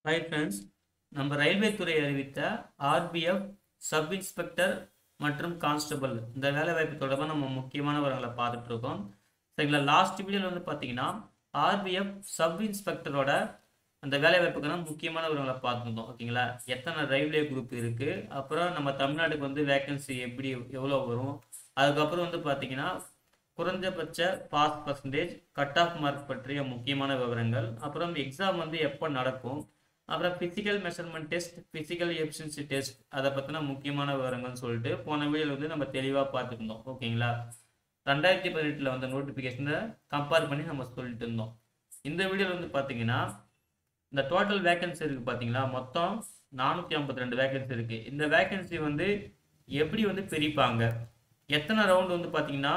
hi friends நம்ம railway துறை அறிவித்த ஆர்பிஎஃப் சப் இன்ஸ்பெக்டர் மற்றும் கான்ஸ்டபிள் இந்த வேலைவாய்ப்பு தொடர்பாக நம்ம முக்கியமான விவரங்களை பார்த்துட்டு இருக்கோம் சரிங்களா லாஸ்ட் வீடியோவில் வந்து பார்த்தீங்கன்னா ஆர்பிஎஃப் சப் இன்ஸ்பெக்டரோட அந்த வேலைவாய்ப்புக்கான முக்கியமான விவரங்களை பார்த்துருந்தோம் ஓகேங்களா எத்தனை ரயில்வே குரூப் இருக்குது அப்புறம் நம்ம தமிழ்நாட்டுக்கு வந்து வேகன்சி எப்படி எவ்வளோ வரும் அதுக்கப்புறம் வந்து பார்த்தீங்கன்னா குறைஞ்சபட்ச pass percentage cut off mark பற்றிய முக்கியமான விவரங்கள் அப்புறம் எக்ஸாம் வந்து எப்போ நடக்கும் அப்புறம் physical measurement test physical efficiency test அதை பற்றின முக்கியமான விவரங்கள்னு சொல்லிட்டு போன வீடியோவில் வந்து நம்ம தெளிவாக பார்த்துருந்தோம் ஓகேங்களா ரெண்டாயிரத்தி பதினெட்டில் வந்த நோட்டிஃபிகேஷனை கம்பேர் பண்ணி நம்ம சொல்லிட்டு இருந்தோம் இந்த வீடியோவில் வந்து பார்த்தீங்கன்னா இந்த டோட்டல் வேகன்சி இருக்குது பார்த்தீங்களா மொத்தம் நானூற்றி ஐம்பத்தி ரெண்டு வேகன்சி இருக்குது இந்த வேகன்சி வந்து எப்படி வந்து பிரிப்பாங்க எத்தனை ரவுண்டு வந்து பார்த்தீங்கன்னா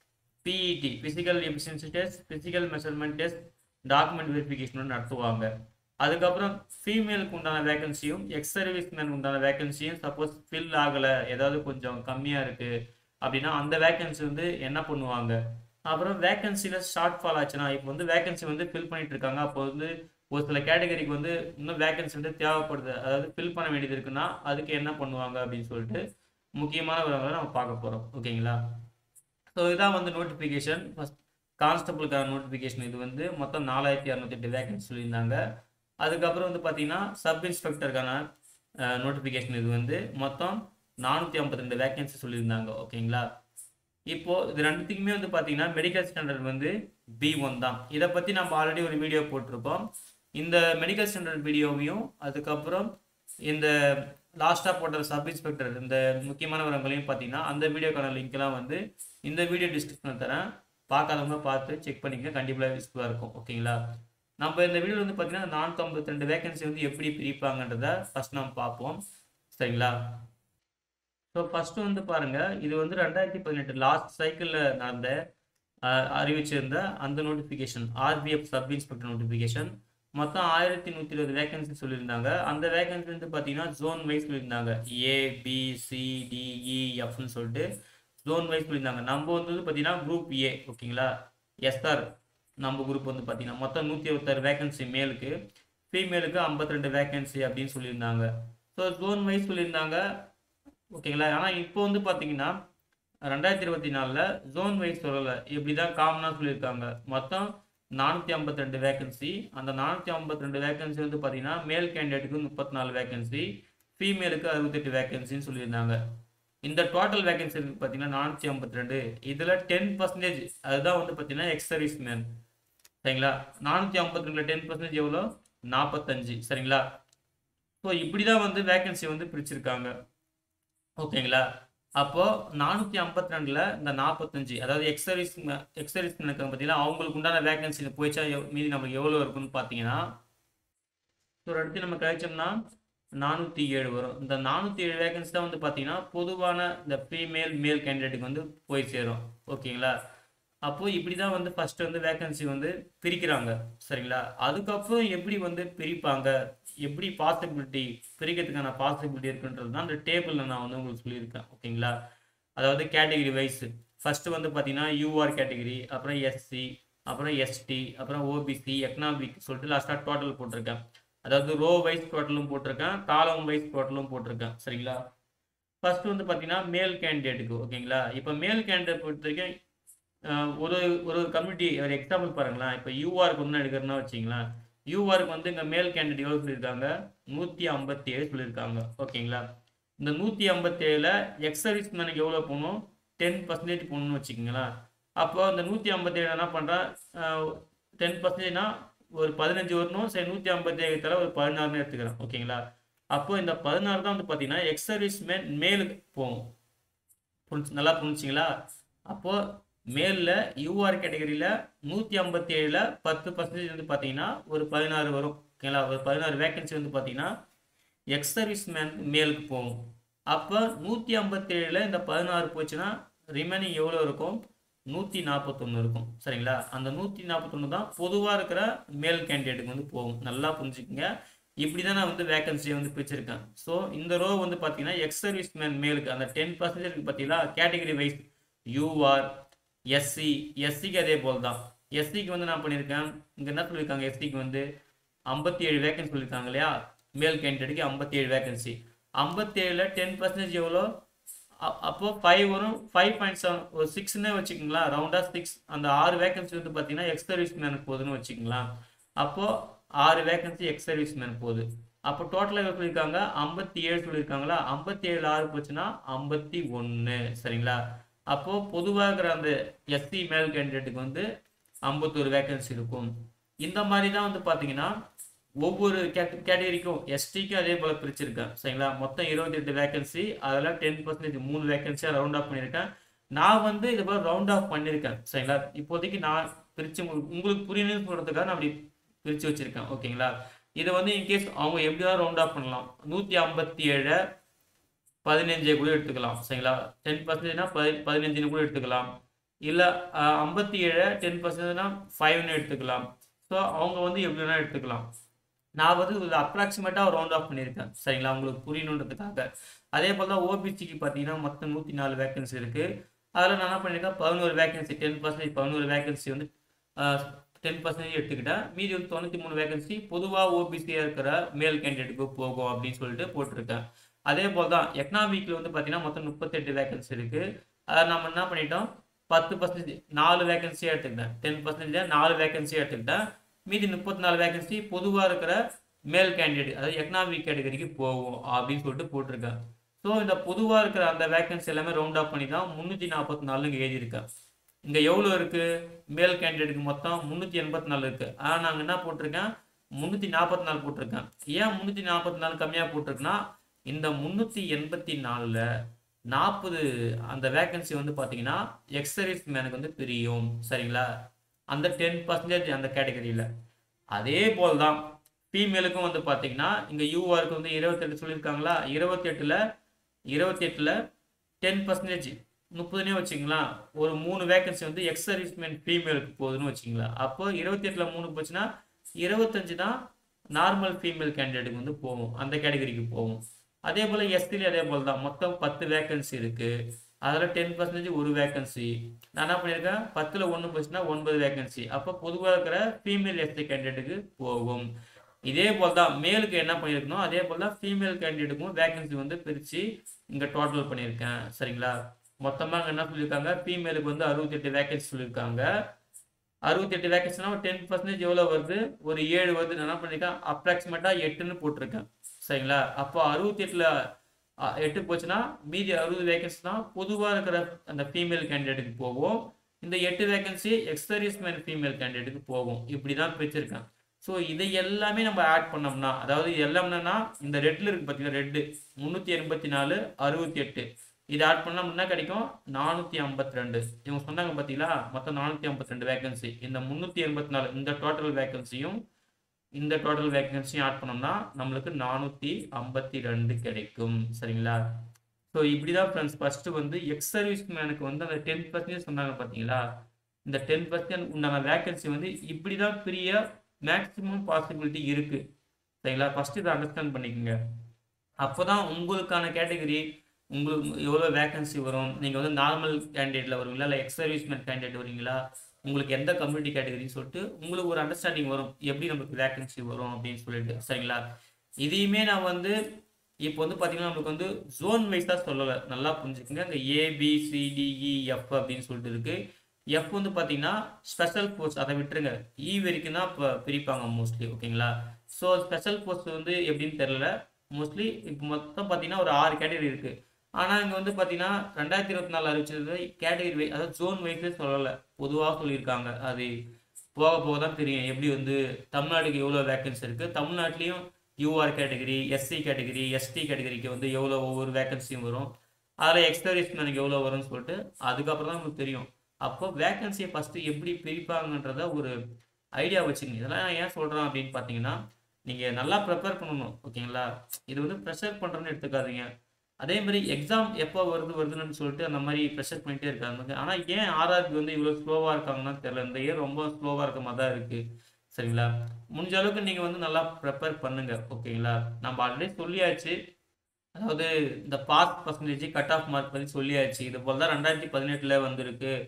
PET physical efficiency test physical measurement test document verification நடத்துவாங்க அதுக்கப்புறம் ஃபீமேலுக்கு உண்டான வேகன்சியும் எக்ஸ் சர்வீஸ் மேன் உண்டான வேகன்சியும் சப்போஸ் ஃபில் ஆகலை ஏதாவது கொஞ்சம் கம்மியாக இருக்குது அப்படின்னா அந்த வேகன்சி வந்து என்ன பண்ணுவாங்க அப்புறம் வேகன்சியில் ஷார்ட் ஃபால் ஆச்சுன்னா இப்போ வந்து வேகன்சி வந்து ஃபில் பண்ணிட்டு இருக்காங்க அப்போ வந்து ஒரு சில கேட்டகரிக்கு வந்து இன்னும் வேகன்சி வந்து தேவைப்படுது அதாவது ஃபில் பண்ண வேண்டியது இருக்குன்னா அதுக்கு என்ன பண்ணுவாங்க அப்படின்னு சொல்லிட்டு முக்கியமான விவரங்களை நம்ம பார்க்க போகிறோம் ஓகேங்களா ஸோ இதான் வந்து நோட்டிஃபிகேஷன் ஃபஸ்ட் கான்ஸ்டபிளுக்கான நோட்டிஃபிகேஷன் இது வந்து மொத்தம் நாலாயிரத்தி அறநூத்தி வேகன்சி சொல்லியிருந்தாங்க அதுக்கப்புறம் வந்து பார்த்தீங்கன்னா சப் இன்ஸ்பெக்டருக்கான நோட்டிஃபிகேஷன் இது வந்து மொத்தம் நானூற்றி ஐம்பத்தி ரெண்டு வேகன்சி சொல்லியிருந்தாங்க ஓகேங்களா இப்போ இது ரெண்டுத்துக்குமே வந்து பார்த்தீங்கன்னா மெடிக்கல் ஸ்டாண்டர்ட் வந்து பி ஒன் தான் இதை பற்றி நம்ம ஆல்ரெடி ஒரு வீடியோ போட்டிருக்கோம் இந்த மெடிக்கல் ஸ்டாண்டர்ட் வீடியோவையும் அதுக்கப்புறம் இந்த லாஸ்ட்டாக போட்ட சப் இன்ஸ்பெக்டர் இந்த முக்கியமான விவரங்களையும் பார்த்தீங்கன்னா அந்த வீடியோக்கான லிங்க்லாம் வந்து இந்த வீடியோ டிஸ்கிரிப்ஷனில் தரேன் பார்க்காதவங்க பார்த்து செக் பண்ணிக்க கண்டிப்பாக யூஸ்ஃபுல்லாக இருக்கும் ஓகேங்களா நம்ம இந்த வீடியோவில் வந்து பார்த்தீங்கன்னா நானூற்றி ரெண்டு வேகன்சி வந்து எப்படி பிரிப்பாங்கன்றத ஃபஸ்ட் நம்ம பார்ப்போம் சரிங்களா ஸோ ஃபஸ்ட்டு வந்து பாருங்கள் இது வந்து ரெண்டாயிரத்தி பதினெட்டு லாஸ்ட் சைக்கிளில் நடந்த அறிவிச்சிருந்த அந்த notification RPF sub inspector notification மொத்தம் ஆயிரத்தி நூற்றி இருபது வேகன்சி சொல்லியிருந்தாங்க அந்த வேகன்சி வந்து பார்த்தீங்கன்னா ஜோன் வைஸ் சொல்லியிருந்தாங்க A B C D E எஃப்னு சொல்லிட்டு ஜோன் வைஸ் சொல்லியிருந்தாங்க நம்ம வந்து பார்த்தீங்கன்னா குரூப் ஏ ஓகேங்களா எஸ்ஆர் நம்ம குரூப் வந்து பார்த்தீங்கன்னா மொத்தம் நூற்றி இருபத்தாறு வேகன்சி மேலுக்கு ஃபீமேலுக்கு ஐம்பத்தி ரெண்டு வேகன்சி அப்படின்னு சொல்லியிருந்தாங்க ஸோ ஜோன் வைஸ் சொல்லியிருந்தாங்க ஓகேங்களா ஆனால் இப்போ வந்து பார்த்தீங்கன்னா ரெண்டாயிரத்தி இருபத்தி நாலில் ஜோன் வைஸ் சொல்லலை இப்படி தான் காமனாக சொல்லியிருக்காங்க மொத்தம் நானூற்றி ஐம்பத்தி ரெண்டு வேகன்சி அந்த நானூற்றி ஐம்பத்தி ரெண்டு வேகன்சி வந்து பார்த்தீங்கன்னா மேல் கேண்டிடேட்டுக்கு முப்பத்தி நாலு வேகன்சி ஃபீமேலுக்கு அறுபத்தெட்டு வேகன்சின்னு சொல்லியிருந்தாங்க இந்த டோட்டல் வேகன்சி இருக்கு பார்த்தீங்கன்னா நானூற்றி ஐம்பத்தி ரெண்டு இதில் டென் பர்சன்டேஜ் அதுதான் வந்து பார்த்தீங்கன்னா எக்ஸ் சர்வீஸ் மேன் சரிங்களா நானூற்றி ஐம்பத்தி ரெண்டுல டென் பர்சன்டேஜ் எவ்வளோ நாற்பத்தஞ்சு சரிங்களா ஸோ இப்படி தான் வந்து வேகன்சி வந்து பிரிச்சிருக்காங்க ஓகேங்களா அப்போது நானூற்றி ஐம்பத்தி ரெண்டில் இந்த நாற்பத்தஞ்சு அதாவது எக்ஸ் சர்வீஸ் எக்ஸ் சர்வீஸ் இருக்காங்க பார்த்தீங்கன்னா அவங்களுக்கு உண்டான வேகன்சி போயிச்சா மீதி நம்மளுக்கு எவ்வளோ இருக்குன்னு பார்த்தீங்கன்னா ஸோ அடுத்து நம்ம கழிச்சோம்னா நானூற்றி ஏழு வரும் இந்த நானூற்றி ஏழு வேகன்சி தான் வந்து பார்த்தீங்கன்னா பொதுவான இந்த ஃபீமேல் மேல் கேண்டிடேட்டுக்கு வந்து போய் சேரும் ஓகேங்களா அப்போது இப்படி தான் வந்து ஃபஸ்ட்டு வந்து வேகன்சி வந்து பிரிக்கிறாங்க சரிங்களா அதுக்கப்புறம் எப்படி வந்து பிரிப்பாங்க எப்படி பாசிபிலிட்டி பிரிக்கிறதுக்கான பாசிபிலிட்டி இருக்குன்றது தான் அந்த டேபிளில் நான் வந்து உங்களுக்கு சொல்லியிருக்கேன் ஓகேங்களா அதாவது கேட்டகிரி வைஸ் ஃபஸ்ட்டு வந்து பார்த்தீங்கன்னா யூஆர் கேட்டகிரி அப்புறம் எஸ்சி அப்புறம் எஸ்டி அப்புறம் ஓபிசி எக்கனாமிக் சொல்லிட்டு லாஸ்ட்டாக டோட்டல் போட்டிருக்கேன் அதாவது ரோ வைஸ் டோட்டலும் போட்டிருக்கேன் காலம் வைஸ் டோட்டலும் போட்டிருக்கேன் சரிங்களா ஃபர்ஸ்ட் வந்து பார்த்தீங்கன்னா மேல் கேண்டிடேட்டுக்கு ஓகேங்களா இப்போ மேல் கேண்டிடேட் பொறுத்த வரைக்கும் ஒரு ஒரு கம்யூனிட்டி ஒரு எக்ஸாம்பிள் பாருங்களேன் இப்போ யூஆருக்கு ஒன்று எடுக்கிறதுனா வச்சிங்களேன் யூஆருக்கு வந்து இங்கே மேல் கேண்டிடேட் எவ்வளோ சொல்லியிருக்காங்க நூற்றி ஐம்பத்தி ஏழு சொல்லியிருக்காங்க ஓகேங்களா இந்த நூற்றி ஐம்பத்தி ஏழில் எக்ஸ் சர்வீஸ் மேனுக்கு எவ்வளோ போகணும் டென் பர்சன்டேஜ் போகணும்னு வச்சுக்கோங்களேன் அப்போ இந்த நூற்றி ஐம்பத்தி ஏழு என்ன பண்ணுறேன் டென் பர்சன்டேஜ்னா ஒரு பதினஞ்சு வரணும் சரி நூற்றி ஐம்பத்தி ஏழு தர ஒரு பதினாறுன்னு எடுத்துக்கிறேன் ஓகேங்களா அப்போ இந்த பதினாறு தான் வந்து பார்த்தீங்கன்னா எக்ஸ் சர்வீஸ் மேன் மேலுக்கு போகும் புரிஞ்சு நல்லா புரிஞ்சிங்களா அப்போது மேலில் யூஆர் கேட்டகரியில் நூற்றி ஐம்பத்தி ஏழில் பத்து பர்சன்டேஜ் வந்து பார்த்தீங்கன்னா ஒரு பதினாறு வரும் ஓகேங்களா ஒரு பதினாறு வேகன்சி வந்து பார்த்தீங்கன்னா எக்ஸ் சர்வீஸ் மேன் மேலுக்கு போகும் அப்போ நூற்றி ஐம்பத்தி ஏழில் இந்த பதினாறு போச்சுன்னா ரிமைனிங் எவ்வளோ இருக்கும் நூற்றி நாற்பத்தொன்று இருக்கும் சரிங்களா அந்த நூற்றி நாற்பத்தொன்று தான் பொதுவாக இருக்கிற மேல் கேண்டிடேட்டுக்கு வந்து போகும் நல்லா புரிஞ்சுக்கோங்க இப்படி தான் நான் வந்து வேகன்சியை வந்து பிரிச்சிருக்கேன் ஸோ இந்த ரோ வந்து பார்த்தீங்கன்னா எக்ஸ் சர்வீஸ் மேன் மேலுக்கு அந்த டென் பர்சன்டேஜ் பார்த்தீங்களா கேட்டகரி வைஸ் யூஆர் எஸ்சி எஸ்சிக்கு அதே போல் தான் எஸ்சிக்கு வந்து நான் பண்ணியிருக்கேன் இங்கே என்ன சொல்லியிருக்காங்க எஸ்சிக்கு வந்து ஐம்பத்தி ஏழு வேகன்சி சொல்லியிருக்காங்க இல்லையா மேல் கேண்டிடேட்டுக்கு ஐம்பத்தி ஏழு வேகன்சி ஐம்பத்தி ஏழில் டென் பர்சன்டேஜ் எவ்வளோ அ- அப்போ ஃபைவ் வரும் ஃபைவ் பாயிண்ட் செவன் ஒரு சிக்ஸ்னே வச்சுக்கோங்களா ரவுண்டாக சிக்ஸ் அந்த ஆறு வேகன்சி வந்து பார்த்தீங்கன்னா எக்ஸ் சர்வீஸ் மேனுக்கு போகுதுன்னு வச்சுக்கலாம் அப்போ ஆறு வேகன்சி எக்ஸ் சர்வீஸ் மேன் போகுது அப்போ டோட்டலாக எவ்வளோ சொல்லியிருக்காங்க ஐம்பத்தி ஏழு சொல்லியிருக்காங்களா ஐம்பத்தி ஏழு ஆறு போச்சுன்னா ஐம்பத்தி ஒன்று சரிங்களா அப்போ பொதுவாக இருக்கிற அந்த எஸ்சி மேல் கேண்டிடேட்டுக்கு வந்து ஐம்பத்தொரு வேகன்சி இருக்கும் இந்த மாதிரி தான் வந்து பார்த்தீங்கன்னா ஒவ்வொரு கேட் கேட்டகரிக்கும் எஸ்டிக்கும் அதே போல் பிரிச்சிருக்கேன் சரிங்களா மொத்தம் இருபத்தெட்டு வேகன்சி அதில் டென் பர்சன்டேஜ் மூணு வேகன்சியாக ரவுண்ட் ஆஃப் பண்ணியிருக்கேன் நான் வந்து இது போல் ரவுண்ட் ஆஃப் பண்ணியிருக்கேன் சரிங்களா இப்போதைக்கு நான் பிரித்து உங்களுக்கு உங்களுக்கு புரியணும்னு சொல்கிறதுக்காக நான் அப்படி பிரித்து வச்சுருக்கேன் ஓகேங்களா இதை வந்து இன்கேஸ் அவங்க எப்படி தான் ரவுண்ட் ஆஃப் பண்ணலாம் நூற்றி ஐம்பத்தி ஏழை பதினஞ்சை கூட எடுத்துக்கலாம் சரிங்களா டென் பர்சன்டேஜ்னா பதி பதினஞ்சுன்னு கூட எடுத்துக்கலாம் இல்லை ஐம்பத்தி ஏழை டென் பர்சன்டேஜ்னா ஃபைவ்னு எடுத்துக்கலாம் ஸோ அவங்க வந்து எப்படி வேணால் எடுத்துக்கலாம் நான் வந்து இது அப்ராக்சிமேட்டாக ரவுண்ட் ஆஃப் பண்ணியிருக்கேன் சரிங்களா உங்களுக்கு புரியணுன்றதுக்காக அதே போல் தான் ஓபிசிக்கு பார்த்தீங்கன்னா மொத்தம் நூற்றி நாலு வேகன்சி இருக்குது அதில் நான் என்ன பண்ணியிருக்கேன் பதினோரு வேகன்சி டென் பர்சன்டேஜ் பதினோரு வேகன்சி வந்து டென் பர்சன்டேஜ் எடுத்துக்கிட்டேன் மீதி வந்து தொண்ணூற்றி மூணு வேகன்சி பொதுவாக ஓபிசியாக இருக்கிற மேல் கேண்டிடேட்டுக்கு போகும் அப்படின்னு சொல்லிட்டு போட்டிருக்கேன் அதே போல் தான் எக்கனாமிக்கில் வந்து பார்த்தீங்கன்னா மொத்தம் முப்பத்தெட்டு வேகன்சி இருக்குது அதை நம்ம என்ன பண்ணிட்டோம் பத்து பர்சன்டேஜ் நாலு வேகன்சியாக எடுத்துக்கிட்டேன் டென் பர்சன்டேஜ் நாலு வேகன்சியாக எடுத்துக்கிட்டேன் மீதி முப்பத்தி நாலு வேகன்சி பொதுவாக இருக்கிற மேல் கேண்டிடேட் அதாவது எக்கனாமிக் கேட்டகரிக்கு போகும் அப்படின்னு சொல்லிட்டு போட்டிருக்கேன் ஸோ இந்த பொதுவாக இருக்கிற அந்த வேகன்சி எல்லாமே ரவுண்ட் ஆஃப் பண்ணி தான் முந்நூற்றி நாற்பத்தி நாலு இங்கே எழுதியிருக்கேன் இங்கே எவ்வளோ இருக்குது மேல் கேண்டிடேட்டுக்கு மொத்தம் முந்நூற்றி எண்பத்தி நாலு இருக்குது ஆனால் நாங்கள் என்ன போட்டிருக்கேன் முந்நூற்றி நாற்பத்தி நாலு போட்டிருக்கேன் ஏன் முந்நூற்றி நாற்பத்தி நாலு கம்மியாக போட்டிருக்குன்னா இந்த முந்நூற்றி எண்பத்தி நாலில் நாற்பது அந்த வேகன்சி வந்து பார்த்தீங்கன்னா எக்ஸ் சர்வீஸ் மேனுக்கு வந்து பிரியும் சரிங்களா அந்த டென் பர்சன்டேஜ் அந்த கேட்டகரியில் அதே போல் தான் ஃபீமேலுக்கும் வந்து பார்த்தீங்கன்னா இங்கே யூஆருக்கு வந்து இருபத்தெட்டு சொல்லியிருக்காங்களா இருபத்தெட்டில் இருபத்தெட்டில் டென் பர்சன்டேஜ் முப்பதுனே வச்சுங்களா ஒரு மூணு வேகன்சி வந்து எக்ஸ் சர்வீஸ்மேன் ஃபீமேலுக்கு போகுதுன்னு வச்சுங்களா அப்போ இருபத்தெட்டில் மூணு போச்சுன்னா இருபத்தஞ்சு தான் நார்மல் ஃபீமேல் கேண்டிடேட்டுக்கு வந்து போகும் அந்த கேட்டகரிக்கு போகும் அதே போல் எஸ்டிலே அதே போல் தான் மொத்தம் பத்து வேகன்சி இருக்குது அதில் டென் பர்சன்டேஜ் ஒரு வேகன்சி நான் என்ன பண்ணியிருக்கேன் பத்தில் ஒன்று போச்சுன்னா ஒன்பது வேகன்சி அப்போ பொதுவாக இருக்கிற ஃபீமேல் எஸ்டி கேண்டிடேட்டுக்கு போகும் இதே போல் தான் மேலுக்கு என்ன பண்ணியிருக்கணும் அதே போல் தான் ஃபீமேல் கேண்டிடேட்டுக்கும் வேகன்சி வந்து பிரித்து இங்கே டோட்டல் பண்ணியிருக்கேன் சரிங்களா மொத்தமாக என்ன சொல்லியிருக்காங்க ஃபீமேலுக்கு வந்து அறுபத்தெட்டு வேகன்சி சொல்லியிருக்காங்க அறுபத்தெட்டு வேகன்சினா ஒரு டென் பர்சன்டேஜ் எவ்வளோ வருது ஒரு ஏழு வருது நான் என்ன பண்ணியிருக்கேன் அப்ராக்சிமேட்டாக எட்டுன்னு போட்டிருக்கேன் சரிங்களா அப்போ அறுபத்தெட்டில் எட்டு போச்சுன்னா மீதி அறுபது வேகன்சி தான் பொதுவாக இருக்கிற அந்த ஃபீமேல் கேண்டிடேட்டுக்கு போகும் இந்த எட்டு வேகன்சி எக்ஸர்வீஸ் மேன் ஃபீமேல் கேண்டிடேட்டுக்கு போகும் இப்படி தான் பிரிச்சிருக்கேன் ஸோ இதை எல்லாமே நம்ம ஆட் பண்ணோம்னா அதாவது இது எல்லாம் என்னன்னா இந்த ரெட்டில் இருக்கு பார்த்தீங்கன்னா ரெட்டு முந்நூற்றி எண்பத்தி நாலு அறுபத்தி எட்டு இது ஆட் பண்ணால் என்ன கிடைக்கும் நானூற்றி ஐம்பத்தி ரெண்டு இவங்க சொன்னாங்க பார்த்தீங்களா மொத்தம் நானூற்றி ஐம்பத்தி ரெண்டு வேகன்சி இந்த முந்நூற்றி எண்பத்தி நாலு இந்த டோட்டல் வேகன்சியும் இந்த டோட்டல் வேகன்சியும் ஆட் பண்ணோம்னா நம்மளுக்கு நானூற்றி ஐம்பத்தி ரெண்டு கிடைக்கும் சரிங்களா ஸோ இப்படி தான் ஃப்ரெண்ட்ஸ் ஃபஸ்ட்டு வந்து எக்ஸ் சர்வீஸ் மேனுக்கு வந்து அந்த டென் பர்சன்டேஜ் சொன்னாங்க பார்த்தீங்களா இந்த டென் பர்சன்ட் உண்டான வேகன்சி வந்து இப்படி தான் பிரிய மேக்ஸிமம் பாசிபிலிட்டி இருக்குது சரிங்களா ஃபஸ்ட்டு இதை அண்டர்ஸ்டாண்ட் பண்ணிக்கோங்க அப்போ தான் உங்களுக்கான கேட்டகரி உங்களுக்கு எவ்வளோ வேகன்சி வரும் நீங்கள் வந்து நார்மல் கேண்டிடேட்டில் வருவீங்களா இல்லை எக்ஸ் சர்வீஸ்மேன் கேண்டிடேட் வருவீங்களா உங்களுக்கு எந்த கம்யூனிட்டி கேட்டகரின்னு சொல்லிட்டு உங்களுக்கு ஒரு அண்டர்ஸ்டாண்டிங் வரும் எப்படி நமக்கு வேகன்சி வரும் அப்படின்னு சொல்லிட்டு சரிங்களா இதையுமே நான் வந்து இப்போ வந்து பார்த்தீங்கன்னா நம்மளுக்கு வந்து ஜோன் வைஸாக சொல்லலை நல்லா புரிஞ்சுக்கோங்க இந்த ஏபிசிடிஇஎஃப் அப்படின்னு சொல்லிட்டு இருக்கு எஃப் வந்து பார்த்தீங்கன்னா ஸ்பெஷல் ஃபோர்ஸ் அதை விட்டுருங்க இ வரைக்கும் தான் இப்போ பிரிப்பாங்க மோஸ்ட்லி ஓகேங்களா ஸோ ஸ்பெஷல் ஃபோர்ஸ் வந்து எப்படின்னு தெரியல மோஸ்ட்லி இப்போ மொத்தம் பார்த்தீங்கன்னா ஒரு ஆறு கேட்டகரி இருக்குது ஆனால் இங்கே வந்து பார்த்தீங்கன்னா ரெண்டாயிரத்தி இருபத்தி நாலு அறிவிச்சது கேட்டகரி வை அதாவது ஜோன் வைஸே சொல்லலை பொதுவாக சொல்லியிருக்காங்க அது போக போக தான் தெரியும் எப்படி வந்து தமிழ்நாட்டுக்கு எவ்வளோ வேகன்சி இருக்குது தமிழ்நாட்டிலையும் UR category SC category ST கேட்டகரிக்கு வந்து எவ்வளோ ஒவ்வொரு வேகன்சியும் வரும் அதில் எக்ஸ்பீரியன்ஸ் எவ்வளோ வரும்னு சொல்லிட்டு அதுக்கப்புறம் தான் நமக்கு தெரியும் அப்போ வேகன்சியை ஃபஸ்ட்டு எப்படி பிரிப்பாங்கன்றத ஒரு ஐடியா வச்சுங்க இதெல்லாம் நான் ஏன் சொல்கிறேன் அப்படின்னு பார்த்தீங்கன்னா நீங்கள் நல்லா ப்ரிப்பேர் பண்ணணும் ஓகேங்களா இது வந்து ப்ரெஷர் பண்ணுறேன்னு எடுத்துக்காதீங்க அதே மாதிரி எக்ஸாம் எப்போ வருது வருதுன்னு சொல்லிட்டு அந்த மாதிரி ப்ரெஷர் பண்ணிகிட்டே இருக்காங்க ஆனால் ஏன் ஆர்ஆர்பி வந்து இவ்வளோ ஸ்லோவாக இருக்காங்கன்னா தெரியல இந்த இயர் ரொம்ப ஸ்லோவாக இருக்க மாதிரி தான் இருக்குது சரிங்களா முடிஞ்ச அளவுக்கு நீங்கள் வந்து நல்லா ப்ரிப்பேர் பண்ணுங்க ஓகேங்களா நம்ம ஆல்ரெடி சொல்லியாச்சு அதாவது இந்த pass percentage cut off mark பற்றி சொல்லியாச்சு இது போல் தான் ரெண்டாயிரத்தி பதினெட்டில் வந்திருக்கு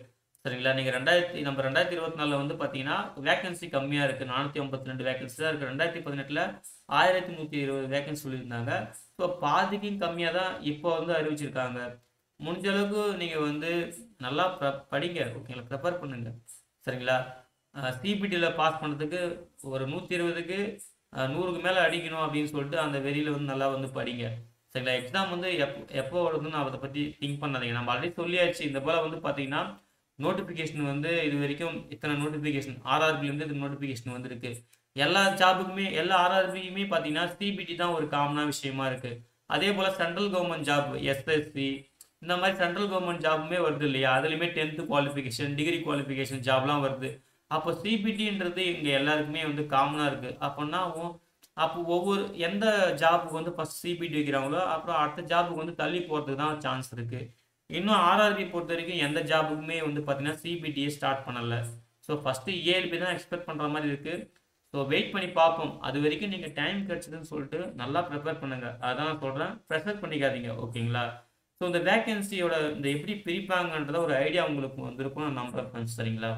சரிங்களா நீங்கள் ரெண்டாயிரத்தி நம்ம ரெண்டாயிரத்தி இருபத்தி நாலில் வந்து பார்த்தீங்கன்னா வேகன்சி கம்மியாக இருக்குது நானூற்றி ஐம்பத்தி ரெண்டு வேகன்சி தான் இருக்குது ரெண்டாயிரத்தி பதினெட்டில் ஆயிரத்தி நூற்றி இருபது வேகன்சி சொல்லியிருந்தாங்க ஸோ பாதிக்கும் கம்மியாக தான் இப்போ வந்து அறிவிச்சிருக்காங்க முடிஞ்ச அளவுக்கு நீங்கள் வந்து நல்லா ப்ர படிங்க ஓகேங்களா ப்ரிப்பேர் பண்ணுங்க சரிங்களா சிபிடியில் பாஸ் பண்ணதுக்கு ஒரு நூற்றி இருபதுக்கு நூறுக்கு மேலே அடிக்கணும் அப்படின்னு சொல்லிட்டு அந்த வெறியில் வந்து நல்லா வந்து படிங்க சரிங்களா எக்ஸாம் வந்து எப் எப்போ வருதுன்னு அதை பற்றி திங்க் பண்ணாதீங்க நம்ம ஆல்ரெடி சொல்லியாச்சு இந்த போல் வந்து பார்த்தீங்கன்னா நோட்டிஃபிகேஷன் வந்து இது வரைக்கும் இத்தனை நோட்டிஃபிகேஷன் ஆர்ஆர்பிலேருந்து இது நோட்டிஃபிகேஷன் வந்திருக்கு எல்லா ஜாபுக்குமே எல்லா ஆர்ஆர்பியுமே பார்த்தீங்கன்னா சிபிடி தான் ஒரு காமனாக விஷயமா இருக்குது அதே போல் சென்ட்ரல் கவர்மெண்ட் ஜாப் எஸ்எஸ்சி இந்த மாதிரி சென்ட்ரல் கவர்மெண்ட் ஜாபுமே வருது இல்லையா அதுலேயுமே டென்த்து குவாலிஃபிகேஷன் டிகிரி குவாலிஃபிகேஷன் ஜாப்லாம் வருது அப்போ சிபிடின்றது இங்கே எல்லாருக்குமே வந்து காமனாக இருக்குது அப்படின்னா அப்போ ஒவ்வொரு எந்த ஜாபுக்கு வந்து ஃபஸ்ட் சிபிடி வைக்கிறாங்களோ அப்புறம் அடுத்த ஜாபுக்கு வந்து தள்ளி போகிறதுக்கு தான் சான்ஸ் இருக்குது இன்னும் ஆர்ஆர்பி பொறுத்த வரைக்கும் எந்த ஜாபுக்குமே வந்து பார்த்தீங்கன்னா சிபிடியே ஸ்டார்ட் பண்ணலை ஸோ ஃபஸ்ட்டு ஏஎல்பி தான் எக்ஸ்பெக்ட் பண்ணுற மாதிரி இருக்குது ஸோ வெயிட் பண்ணி பார்ப்போம் அது வரைக்கும் நீங்கள் டைம் கிடச்சிதுன்னு சொல்லிட்டு நல்லா ப்ரிப்பேர் பண்ணுங்கள் அதான் நான் சொல்கிறேன் ப்ரெஷர் பண்ணிக்காதீங்க ஓகேங்களா ஸோ இந்த வேகன்சியோட இந்த எப்படி பிரிப்பாங்கன்றத ஒரு ஐடியா உங்களுக்கு வந்திருக்கும் நான் நம்புறேன் ஃப்ரெண்ட்ஸ் சரிங்களா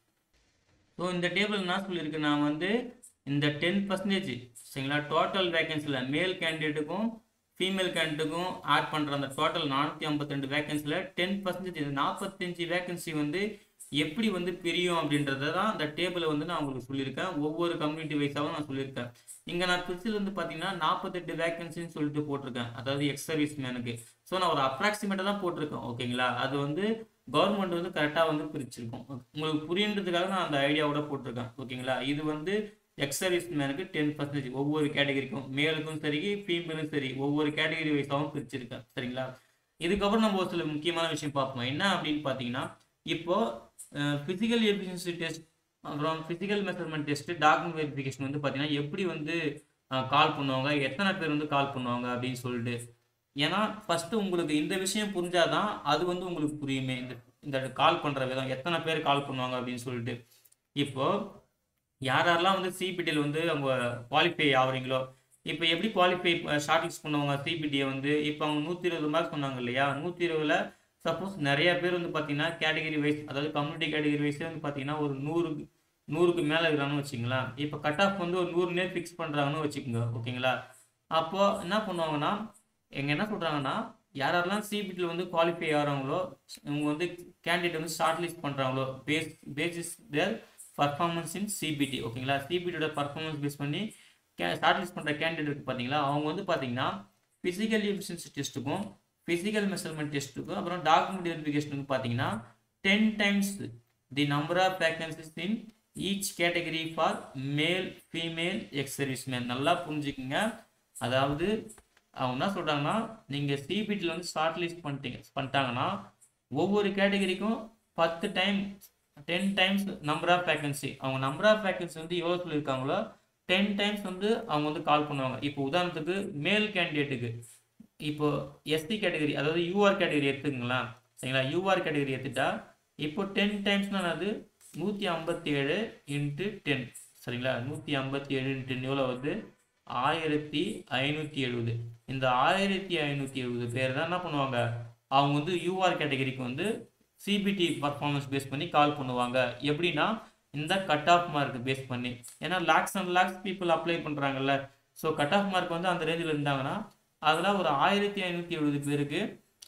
ஸோ இந்த டேபிள் என்ன சொல்லியிருக்கு நான் வந்து இந்த டென் பர்சன்டேஜ் சரிங்களா டோட்டல் வேகன்சியில் மேல் கேண்டிடேட்டுக்கும் ஃபீமேல் கேண்டிடேட்டுக்கும் ஆட் பண்ணுற அந்த டோட்டல் நானூற்றி ஐம்பத்தி ரெண்டு வேகன்சியில் டென் பர்சன்டேஜ் நாற்பத்தஞ்சு வேகன்சி வந்து எப்படி வந்து பிரியும் அப்படின்றத தான் அந்த டேபிளை வந்து நான் உங்களுக்கு சொல்லியிருக்கேன் ஒவ்வொரு கம்யூனிட்டி வைஸாகவும் நான் சொல்லியிருக்கேன் இங்கே நான் பிரிச்சில் வந்து பார்த்தீங்கன்னா நாற்பத்தெட்டு வேகன்சின்னு சொல்லிட்டு போட்டிருக்கேன் அதாவது எக்ஸ் சர்வீஸ் மேனுக்கு ஸோ நான் ஒரு அப்ராக்சிமேட்டாக தான் போட்டிருக்கேன் ஓகேங்களா அது வந்து கவர்மெண்ட் வந்து கரெக்டாக வந்து பிரிச்சிருக்கோம் உங்களுக்கு புரியுன்றதுக்காக நான் அந்த ஐடியாவோட போட்டிருக்கேன் ஓகேங்களா இது வந்து எக்ஸ் சர்வீஸ் மேனுக்கு டென் பர்சன்டேஜ் ஒவ்வொரு கேட்டகரிக்கும் மேலுக்கும் சரி ஃபீமேலும் சரி ஒவ்வொரு கேட்டகரி வைஸாகவும் பிரிச்சிருக்கேன் சரிங்களா இதுக்கப்புறம் நம்ம ஒரு சில முக்கியமான விஷயம் பார்ப்போம் என்ன அப்படின்னு பார்த்தீங்கன்னா இப்போ ஃபிசிக்கல் எஃபிஷியன்சி டெஸ்ட் அப்புறம் physical measurement test document verification வந்து பார்த்தீங்கன்னா எப்படி வந்து கால் பண்ணுவாங்க எத்தனை பேர் வந்து கால் பண்ணுவாங்க அப்படின்னு சொல்லிட்டு ஏன்னா ஃபஸ்ட்டு உங்களுக்கு இந்த விஷயம் புரிஞ்சாதான் அது வந்து உங்களுக்கு புரியுமே இந்த இந்த கால் பண்ணுற விதம் எத்தனை பேர் கால் பண்ணுவாங்க அப்படின்னு சொல்லிட்டு இப்போது யார் யாரெல்லாம் வந்து சிபிடியில் வந்து அவங்க குவாலிஃபை ஆகுறீங்களோ இப்போ எப்படி குவாலிஃபை ஷார்ட் லிஸ்ட் பண்ணுவாங்க சிபிடியை வந்து இப்போ அவங்க நூற்றி இருபது மார்க் சொன்னாங்க இல்லையா நூற்றி இருபதுல சப்போஸ் நிறைய பேர் வந்து பார்த்தீங்கன்னா கேட்டகரி வைஸ் அதாவது கம்யூனிட்டி கேட்டகரி வைஸே வந்து பார்த்தீங்கன்னா ஒரு நூறு நூறுக்கு மேலே இருக்கிறாங்கன்னு வச்சுங்களேன் இப்போ கட் ஆஃப் வந்து ஒரு நூறு நேர் ஃபிக்ஸ் பண்ணுறாங்கன்னு வச்சுக்கோங்க ஓகேங்களா அப்போது என்ன பண்ணுவாங்கன்னா எங்க என்ன சொல்கிறாங்கன்னா யாரெல்லாம் சிபிடியில் வந்து குவாலிஃபை ஆகிறாங்களோ இவங்க வந்து கேண்டிடேட் வந்து ஷார்ட் லிஸ்ட் பண்ணுறாங்களோ base basis their performance in CBT ஓகேங்களா சிபிடியோட பர்ஃபார்மன்ஸ் பேஸ் பண்ணி கே ஷார்ட் லிஸ்ட் பண்ணுற கேண்டிடேட் இருக்கு பார்த்தீங்களா அவங்க வந்து பார்த்தீங்கன்னா ஃபிசிக்கல் எஃபிஷியன்சி டெஸ்ட்டுக்கும் ஃபிசிக்கல் மெஷர்மெண்ட் டெஸ்ட்டுக்கும் அப்புறம் டாக்குமெண்ட் வெரிஃபிகேஷனுக்கு பார்த்தீங்கன்னா ten times the number of vacancies in each category for male female ex serviceman நல்லா புரிஞ்சுக்குங்க அதாவது அவங்க என்ன சொல்கிறாங்கன்னா நீங்கள் சிபிடியில் வந்து ஷார்ட் லிஸ்ட் பண்ணிட்டீங்க பண்ணிட்டாங்கன்னா ஒவ்வொரு கேட்டகரிக்கும் பத்து time ten times number of vacancy அவங்க நம்பர் ஆஃப் வேகன்சி வந்து எவ்வளோ சொல்லியிருக்காங்களோ டென் டைம்ஸ் வந்து அவங்க வந்து கால் பண்ணுவாங்க இப்போ உதாரணத்துக்கு மேல் கேண்டிடேட்டுக்கு இப்போ எஸ்டி கேட்டகரி அதாவது யூஆர் கேட்டகரி எடுத்துங்களேன் சரிங்களா யூஆர் கேட்டகரி எடுத்துட்டா இப்போ டென் டைம்ஸ்னால் அது நூற்றி ஐம்பத்தி ஏழு இன்ட்டு டென் சரிங்களா நூற்றி ஐம்பத்தி ஏழு இன்ட்டு எவ்வளோ வருது ஆயிரத்தி ஐநூற்றி எழுபது இந்த ஆயிரத்தி ஐநூற்றி எழுபது பேர் தான் என்ன பண்ணுவாங்க அவங்க வந்து யூஆர் கேட்டகரிக்கு வந்து சிபிடி பர்ஃபார்மன்ஸ் பேஸ் பண்ணி கால் பண்ணுவாங்க எப்படின்னா இந்த கட் ஆஃப் மார்க் பேஸ் பண்ணி ஏன்னா lakhs and lakhs people apply பண்ணுறாங்கல்ல ஸோ கட் ஆஃப் மார்க் வந்து அந்த ரேஞ்சில் இருந்தாங்கன்னா அதில் ஒரு ஆயிரத்தி ஐநூற்றி எழுபது பேருக்கு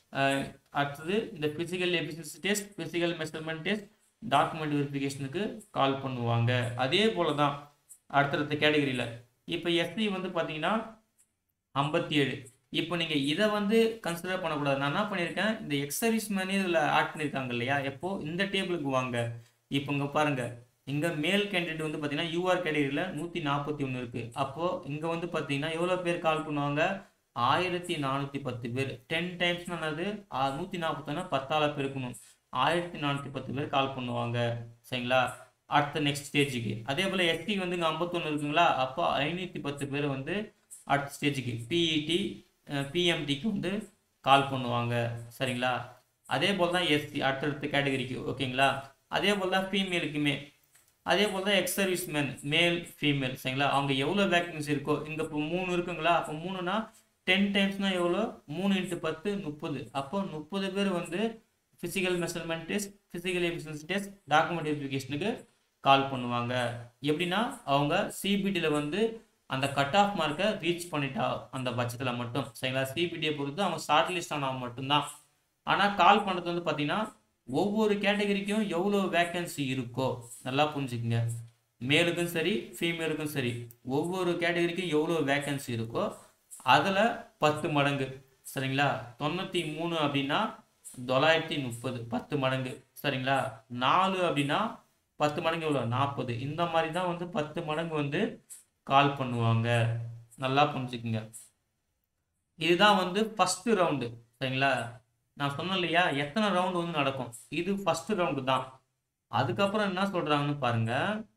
அடுத்தது இந்த physical efficiency test physical measurement test document வெரிஃபிகேஷனுக்கு கால் பண்ணுவாங்க அதே போல தான் அடுத்தடுத்த கேட்டகரியில் இப்போ எஸ்சி வந்து பார்த்தீங்கன்னா ஐம்பத்தி ஏழு இப்போ நீங்கள் இதை வந்து கன்சிடர் பண்ணக்கூடாது நான் என்ன பண்ணியிருக்கேன் இந்த எக்ஸர்வீஸ் மணி இதில் ஆட் பண்ணியிருக்காங்க இல்லையா எப்போ இந்த டேபிளுக்கு வாங்க இப்போ இங்கே பாருங்கள் இங்கே மேல் கேண்டிடேட் வந்து பார்த்தீங்கன்னா யூஆர் கேட்டகரியில் நூற்றி நாற்பத்தி ஒன்று இருக்குது அப்போது இங்கே வந்து பார்த்தீங்கன்னா எவ்வளோ பேர் கால் பண்ணுவாங்க ஆயிரத்தி நானூற்றி பத்து பேர் டென் டைம்ஸ் அது நூற்றி நாற்பத்தொன்னா பத்தால் பெருக்கணும் ஆயிரத்தி நானூற்றி பத்து பேர் கால் பண்ணுவாங்க சரிங்களா அடுத்த நெக்ஸ்ட் ஸ்டேஜுக்கு அதே போல் எஸ்டி வந்து இங்கே ஐம்பத்தொன்று இருக்குங்களா அப்போ ஐநூற்றி பத்து பேர் வந்து அடுத்த ஸ்டேஜுக்கு பிஇடி பிஎம்டிக்கு வந்து கால் பண்ணுவாங்க சரிங்களா அதே போல் தான் எஸ்சி அடுத்தடுத்த கேட்டகரிக்கு ஓகேங்களா அதே போல் தான் ஃபீமேலுக்குமே அதே போல் தான் ex service man male female சரிங்களா அவங்க எவ்வளோ வேக்கன்சி இருக்கோ இங்கே இப்போ மூணு இருக்குங்களா அப்போ மூணுனா டென் டைம்ஸ்னால் எவ்வளோ மூணு இன்ட்டு பத்து முப்பது அப்போ முப்பது பேர் வந்து physical measurement test physical efficiency test document வெரிஃபிகேஷனுக்கு கால் பண்ணுவாங்க எப்படின்னா அவங்க சிபிடியில் வந்து அந்த கட் ஆஃப் மார்க்கை ரீச் பண்ணிட்டா அந்த பட்சத்தில் மட்டும் சரிங்களா சிபிடியை பொறுத்து அவங்க ஷார்ட் லிஸ்ட் ஆனால் மட்டும்தான் ஆனால் கால் பண்ணுறது வந்து பார்த்தீங்கன்னா ஒவ்வொரு கேட்டகரிக்கும் எவ்வளோ வேக்கன்சி இருக்கோ நல்லா புரிஞ்சுக்குங்க மேலுக்கும் சரி ஃபீமேலுக்கும் சரி ஒவ்வொரு கேட்டகரிக்கும் எவ்வளோ வேக்கன்சி இருக்கோ அதில் பத்து மடங்கு சரிங்களா தொண்ணூற்றி மூணு அப்படின்னா தொள்ளாயிரத்தி முப்பது பத்து மடங்கு சரிங்களா நாலு அப்படின்னா பத்து மடங்கு எவ்வளோ நாற்பது இந்த மாதிரி தான் வந்து பத்து மடங்கு வந்து கால் பண்ணுவாங்க நல்லா புரிஞ்சுக்குங்க இதுதான் வந்து ஃபஸ்ட்டு ரவுண்டு சரிங்களா நான் சொன்னேன் இல்லையா எத்தனை ரவுண்டு வந்து நடக்கும் இது ஃபஸ்ட்டு ரவுண்டு தான் அதுக்கப்புறம் என்ன சொல்கிறாங்கன்னு பாருங்க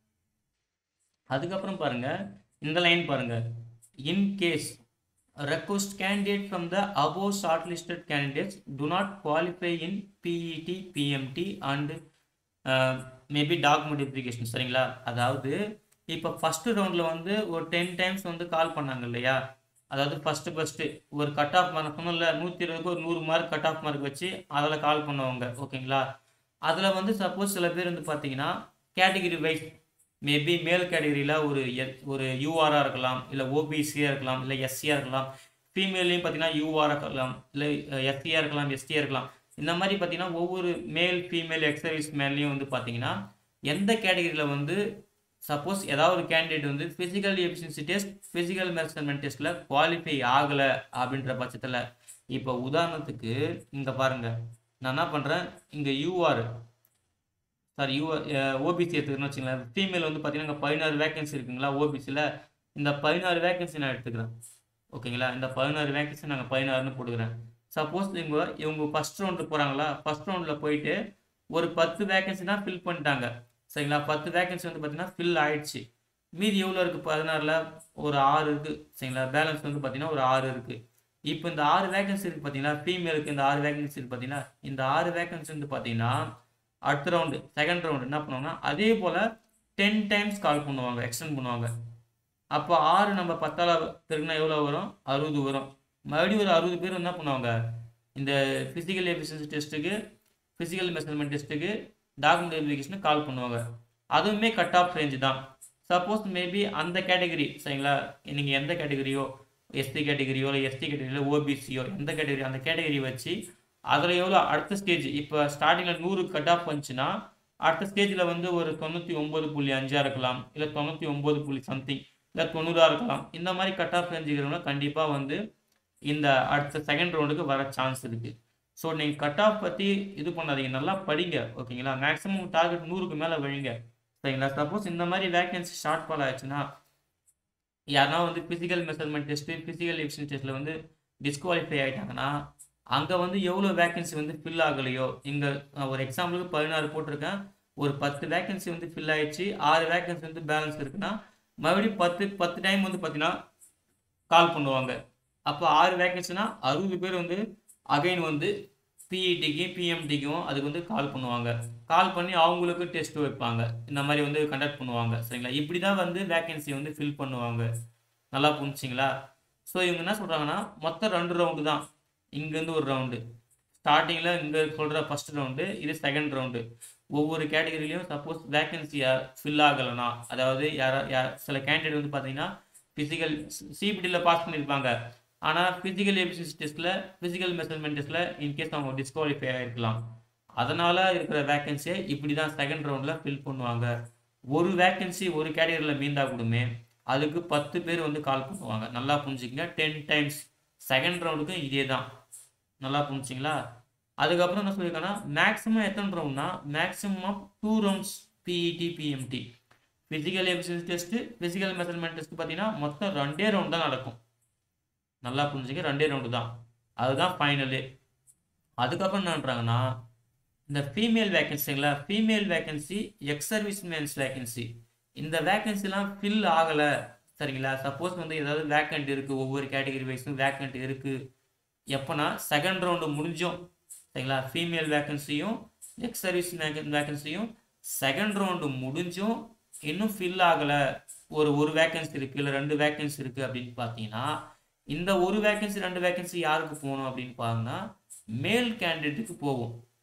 அதுக்கப்புறம் பாருங்க இந்த லைன் பாருங்க in case request candidate from the above shortlisted candidates do not qualify in PET, PMT and uh, maybe document verification சரிங்களா அதாவது இப்போ ஃபஸ்ட்டு ரவுண்டில் வந்து ஒரு டென் டைம்ஸ் வந்து கால் பண்ணாங்க இல்லையா அதாவது ஃபஸ்ட்டு ஃபஸ்ட்டு ஒரு கட் ஆஃப் மார்க் சொன்னல நூற்றி இருபதுக்கு ஒரு நூறு மார்க் கட் ஆஃப் மார்க் வச்சு அதில் கால் பண்ணுவாங்க ஓகேங்களா அதில் வந்து சப்போஸ் சில பேர் வந்து பார்த்தீங்கன்னா கேட்டகிரி வைஸ் மேபி மேல் கேட்டகரியில் ஒரு எ- ஒரு யூஆராக இருக்கலாம் இல்லை ஓபிசியாக இருக்கலாம் இல்லை எஸ்சியாக இருக்கலாம் ஃபீமேல்லையும் பார்த்தீங்கன்னா யூஆராக இருக்கலாம் இல்லை எஸ்சியாக இருக்கலாம் எஸ்டியாக இருக்கலாம் இந்த மாதிரி பார்த்தீங்கன்னா ஒவ்வொரு மேல் ஃபீமேல் எக்ஸர்வீஸ் மேல்லையும் வந்து பார்த்தீங்கன்னா எந்த கேட்டகரியில் வந்து சப்போஸ் ஏதாவது ஒரு கேண்டிடேட் வந்து physical efficiency test physical measurement டெஸ்ட்டில் குவாலிஃபை ஆகலை அப்படின்ற பட்சத்தில் இப்போ உதாரணத்துக்கு இங்கே பாருங்கள் நான் என்ன பண்ணுறேன் இங்கே யூஆர் சாரி யூ ஓபிசி எடுத்துக்கிறேன்னு வச்சுங்களேன் ஃபீமேல் வந்து பார்த்தீங்கன்னா இங்கே பதினாறு வேகன்சி இருக்குங்களா ஓபிசியில் இந்த பதினாறு வேகன்சி நான் எடுத்துக்கிறேன் ஓகேங்களா இந்த பதினாறு வேகன்சி நாங்கள் பதினாறுன்னு போட்டுக்கிறேன் சப்போஸ் இவங்க இவங்க ஃபஸ்ட் ரவுண்டு போகிறாங்களா ஃபஸ்ட் ரவுண்டில் போயிட்டு ஒரு பத்து வேகன்சி தான் ஃபில் பண்ணிட்டாங்க சரிங்களா பத்து வேகன்சி வந்து பார்த்தீங்கன்னா ஃபில் ஆயிடுச்சு மீதி எவ்வளோ இருக்குது பதினாறில் ஒரு ஆறு இருக்குது சரிங்களா பேலன்ஸ் வந்து பார்த்தீங்கன்னா ஒரு ஆறு இருக்குது இப்போ இந்த ஆறு வேகன்சி இருக்குது பார்த்தீங்கன்னா ஃபீமேலுக்கு இந்த ஆறு வேகன்சி இருக்குது பார்த்தீங்கன்னா இந்த ஆறு வேகன்சி வந்து பார்த்தீங்கன்னா அடுத்த ரவுண்டு செகண்ட் ரவுண்டு என்ன பண்ணுவாங்கன்னா அதே போல் டென் டைம்ஸ் கால் பண்ணுவாங்க எக்ஸ்டெண்ட் பண்ணுவாங்க அப்போ ஆறு நம்ம பத்தால பெருக்குனா எவ்வளோ வரும் அறுபது வரும் மறுபடியும் ஒரு அறுபது பேர் என்ன பண்ணுவாங்க இந்த ஃபிசிக்கல் எஃபிஷியன்சி டெஸ்ட்டுக்கு ஃபிசிக்கல் மெஷர்மெண்ட் டெஸ்ட்டுக்கு டாக்குமெண்ட் வெரிஃபிகேஷனுக்கு கால் பண்ணுவாங்க அதுவுமே கட் ஆஃப் ரேஞ்சு தான் சப்போஸ் மேபி அந்த கேட்டகரி சரிங்களா நீங்கள் எந்த கேட்டகரியோ எஸ்டி கேட்டகரியோ இல்லை எஸ்டி கேட்டகரியோ ஓபிசியோ எந்த கேட்டகரி அந்த கேட்டகரி வச்சு அதில் எவ்வளோ அடுத்த ஸ்டேஜ் இப்போ ஸ்டார்டிங்கில் நூறு கட் ஆஃப் வந்துச்சுன்னா அடுத்த ஸ்டேஜில் வந்து ஒரு தொண்ணூற்றி ஒம்பது புள்ளி அஞ்சாக இருக்கலாம் இல்லை தொண்ணூற்றி ஒம்பது புள்ளி சம்திங் இல்லை தொண்ணூறாக இருக்கலாம் இந்த மாதிரி கட் ஆஃப் ரேஞ்சுக்கிறவங்க கண்டிப்பாக வந்து இந்த அடுத்த செகண்ட் ரவுண்டுக்கு வர சான்ஸ் இருக்குது ஸோ நீங்கள் கட் ஆஃப் பற்றி இது பண்ணாதீங்க நல்லா படிங்க ஓகேங்களா மேக்ஸிமம் டார்கெட் நூறுக்கு மேலே வழிங்க சரிங்களா சப்போஸ் இந்த மாதிரி வேகன்சி ஷார்ட் ஃபால் ஆயிடுச்சுன்னா யாருன்னா வந்து physical measurement test physical efficiency டெஸ்ட்டில் வந்து டிஸ்குவாலிஃபை ஆகிட்டாங்கன்னா அங்கே வந்து எவ்வளோ வேகன்சி வந்து ஃபில் ஆகலையோ இங்கே ஒரு எக்ஸாம்பிளுக்கு பதினாறு போட்டிருக்கேன் ஒரு பத்து வேகன்சி வந்து ஃபில் ஆயிடுச்சு ஆறு வேகன்சி வந்து பேலன்ஸ் இருக்குன்னா மறுபடியும் பத்து பத்து டைம் வந்து பார்த்தீங்கன்னா கால் பண்ணுவாங்க அப்போ ஆறு வேகன்சினா அறுபது பேர் வந்து அகைன் வந்து பிஇடிக்கும் பிஎம்டிக்கும் அதுக்கு வந்து கால் பண்ணுவாங்க கால் பண்ணி அவங்களுக்கு டெஸ்ட் வைப்பாங்க இந்த மாதிரி வந்து கண்டக்ட் பண்ணுவாங்க சரிங்களா இப்படி தான் வந்து வேகன்சி வந்து ஃபில் பண்ணுவாங்க நல்லா புரிஞ்சிங்களா ஸோ இவங்க என்ன சொல்கிறாங்கன்னா மொத்தம் ரெண்டு ரவுண்டு தான் இங்கேருந்து ஒரு ரவுண்டு ஸ்டார்டிங்கில் இங்கே சொல்கிற ஃபர்ஸ்ட் ரவுண்டு இது செகண்ட் ரவுண்டு ஒவ்வொரு கேட்டகரியிலையும் சப்போஸ் வேகன்சி ஃபில் ஆகலைன்னா அதாவது யாரா யார் சில கேண்டிடேட் வந்து பார்த்தீங்கன்னா ஃபிசிக்கல் சிபிடியில் பாஸ் பண்ணியிருப்பாங்க ஆனால் ஃபிசிக்கல் எபிசியன்சி டெஸ்ட்டில் ஃபிசிக்கல் மெஷர்மெண்ட் டெஸ்ட்டில் இன்கேஸ் அவங்க டிஸ்குவாலிஃபை ஆகிருக்கலாம் அதனால் இருக்கிற வேகன்சியை இப்படி தான் செகண்ட் ரவுண்டில் ஃபில் பண்ணுவாங்க ஒரு வேகன்சி ஒரு கேட்டகரியில் மீந்தா கூடமே அதுக்கு பத்து பேர் வந்து கால் பண்ணுவாங்க நல்லா புரிஞ்சுக்கங்க டென் டைம்ஸ் செகண்ட் ரவுண்டுக்கும் இதே தான் நல்லா புரிஞ்சிங்களா அதுக்கப்புறம் என்ன சொல்லியிருக்காங்கன்னா மேக்ஸிமம் எத்தனை ரவுண்ட்னா maximum two rounds PET PMT physical efficiency test physical measurement test பார்த்தீங்கன்னா மொத்தம் ரெண்டே ரவுண்ட் தான் நடக்கும் நல்லா புரிஞ்சுங்க ரெண்டே ரவுண்டு தான் அதுதான் ஃபைனலு அதுக்கப்புறம் என்னன்றாங்கன்னா இந்த ஃபீமேல் வேகன்சிங்களா female vacancy ex service man's vacancy இந்த வேகன்சிலாம் ஃபில் ஆகலை சரிங்களா சப்போஸ் வந்து ஏதாவது வேக்கண்ட் இருக்குது ஒவ்வொரு கேட்டகரி வைஸும் வேக்கண்ட் இருக்குது எப்போனா செகண்ட் ரவுண்டு முடிஞ்சோம் சரிங்களா ஃபீமேல் வேகன்சியும் எக்ஸ் சர்வீஸ் வேகன்சியும் செகண்ட் ரவுண்டு முடிஞ்சும் இன்னும் ஃபில் ஆகலை ஒரு ஒரு வேகன்சி இருக்குது இல்லை ரெண்டு வேகன்சி இருக்குது அப்படின்னு பார்த்தீங்கன்னா இந்த ஒரு வேகன்சி ரெண்டு வேகன்சி யாருக்கு போகணும் அப்படின்னு பாருங்கன்னா மேல் கேண்டிடேட்டுக்கு போகும்